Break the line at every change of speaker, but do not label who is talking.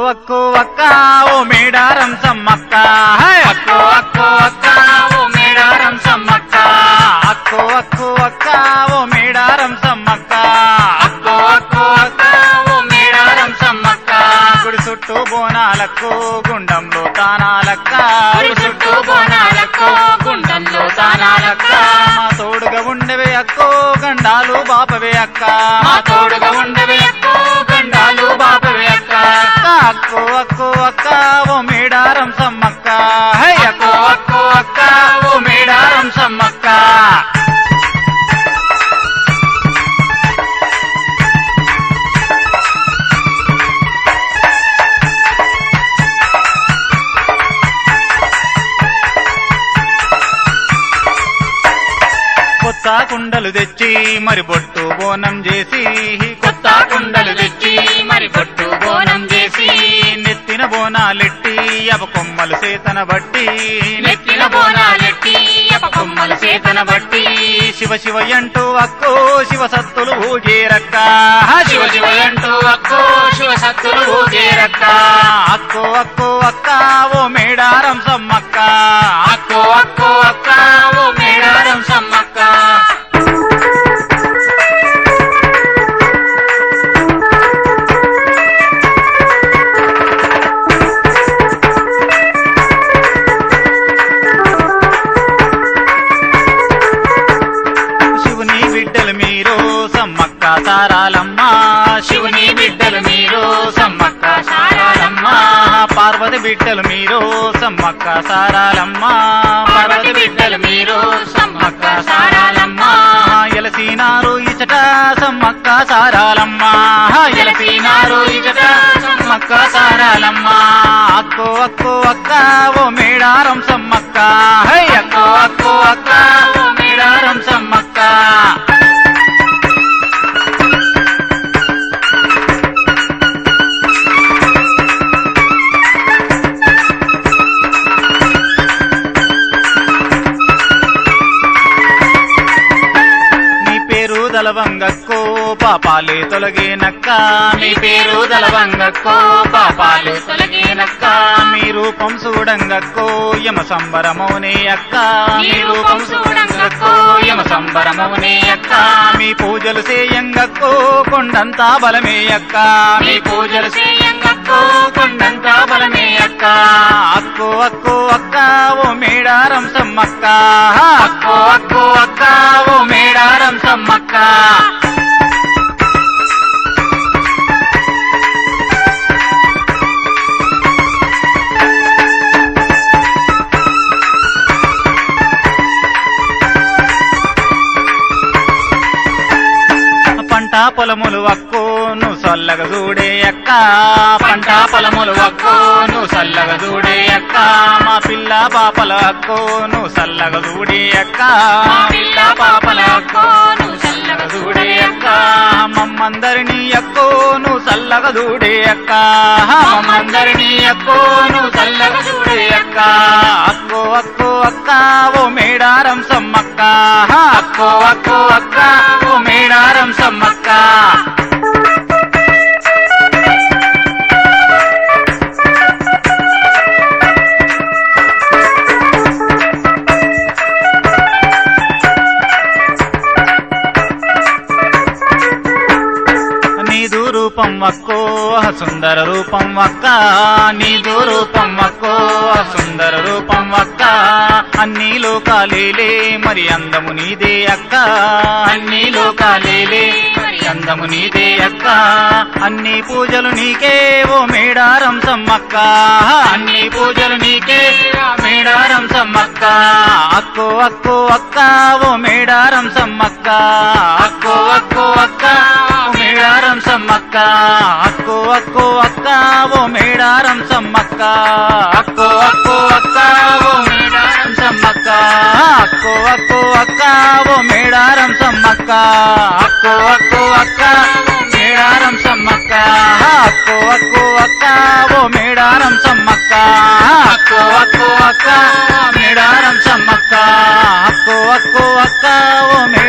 అక్కు అక్క ఓ మేడారం సమ్మక్క హే!
అక్కో అక్కో అక్క ఓ మేడారం సమ్మక్క
అక్కు అక్కు అక్క ఓ మేడారం సమ్మక్క
అక్కో అక్కో అక్క ఓ మేడారం సమ్మక్క
గుడి చుట్టూ బోనాలకు గుండంలో తానాలక్క
గుడి చుట్టూ బోనాలక్కో గుండంలో తానాలక్క
మా తోడుగా ఉండవే అక్కో గండాలు బాపవే అక్క
మా తోడుగా ఉండవే అక్కో గండాలు బాపవే అక్క
అక్కు అక్కు అక్క ఓ మేడారం సమ్మక్క హై
అక్కో అక్కో అక్క ఓ మేడారం సమ్మక్క
కొత్త కుండలు తెచ్చి మరి బొట్టు బోనం చేసి
కొత్త కుండలు తెచ్చి మరి పొట్టు బోనం చేసి
నెత్తిన బోనాలెట్టి అవ కొమ్మలు సేతన బట్టి
నెత్తిన బోనాలెట్టి అప కొమ్మల చేతన బట్టి
శివ శివ అంటూ అక్కో శివ సత్తులు ఊగేరక్క
శివ శివ అంటూ అక్కో శివ సత్తులు ఊగేరక్క
అక్కో అక్కో అక్క ఓ మేడారం సమ్మక్క
అక్కో అక్కో అక్క ఓ మేడారం సమ్మక్క
శివుని బిడ్డలు మీరు సమ్మక్క సారాలమ్మ
శివుని బిడ్డలు మీరు సమ్మక్క సారాలమ్మ
పార్వతి బిడ్డలు మీరు సమ్మక్క సారాలమ్మ
పార్వతి బిడ్డలు మీరు సమ్మక్క సారాలమ్మ
ఎలసీనారు ఇచట సమ్మక్క సారాలమ్మ
ఎలసీనారు ఇచట
సమ్మక్క సారాలమ్మ అక్కో అక్కో అక్క ఓ మేడారం సమ్మక్క హై అక్కో అక్కో అక్క ఓ మేడారం సమ్మక్క నీ పేరు దలవంగక్కో పాపాలే తొలగేనక్క
మీ పేరు దలవంగక్కో పాపాలు తొలగేనక్క
మీ రూపం చూడంగక్కో యమ సంబరమౌనే అక్క
మీ రూపం చూడంగక్కో యమ సంబరమౌనే అక్క
మీ పూజలు చేయంగక్కో కొండంతా బలమే అక్క
మీ పూజలు చేయంగక్కో కొండంత బలమే అక్క
అక్కో అక్కో అక్క ఓ మేడారం సమ్మక్క
అక్కో అక్కో అక్క ఓ మేడారం సమ్మక్క
పంట పొలములు అక్కో నువ్వు చల్లగా చూడే అక్క
పంట పొలములు అక్కో నువ్వు చల్లగా చూడే అక్క
మా పిల్ల పాపల అక్కో నువ్వు చల్లగా చూడే అక్క
మా పిల్ల పాపల అక్కో నువ్వు చల్లగా చూడే అక్క
మమ్మందరినీ అక్కో నువ్వు చల్లగా చూడే అక్క
మమ్మందరినీ అక్కో నువ్వు చల్లగా చూడే అక్క
అక్కో అక్కో అక్క ఓ మేడారం సమ్మక్క
అక్కో అక్కో అక్క ఓ మేడారం సమ్మక్క
నీదు రూపం అక్కో సుందర రూపం అక్క నీదు రూపం అక్కో సుందర రూపం అక్క అన్ని లోకాలేలే మరి అందము నీదే అక్క
అన్ని లోకాలేలే మరి
అందము నీదే అక్క అన్ని పూజలు నీకే ఓ మేడారం సమ్మక్క
అన్ని పూజలు నీకే ఆ మేడారం సమ్మక్క
అక్కో అక్కో అక్క ఓ మేడారం సమ్మక్క
అక్కో అక్కో అక్క
ఓ మేడారం సమ్మక్క అక్కో అక్కో అక్క ఓ మేడారం సమ్మక్క
అక్కో అక్కో అక్క ఓ మేడారం సమ్మక్క
అక్కో అక్కో అక్క ఓ మేడారం సమ్మక్క
అక్కో అక్కో అక్క ఓ మేడారం సమ్మక్క
అక్కో అక్కో అక్క ఓ మేడారం సమ్మక్క
అక్కో అక్కో అక్క ఓ మేడారం సమ్మక్క
అక్కో అక్కో అక్క ఓ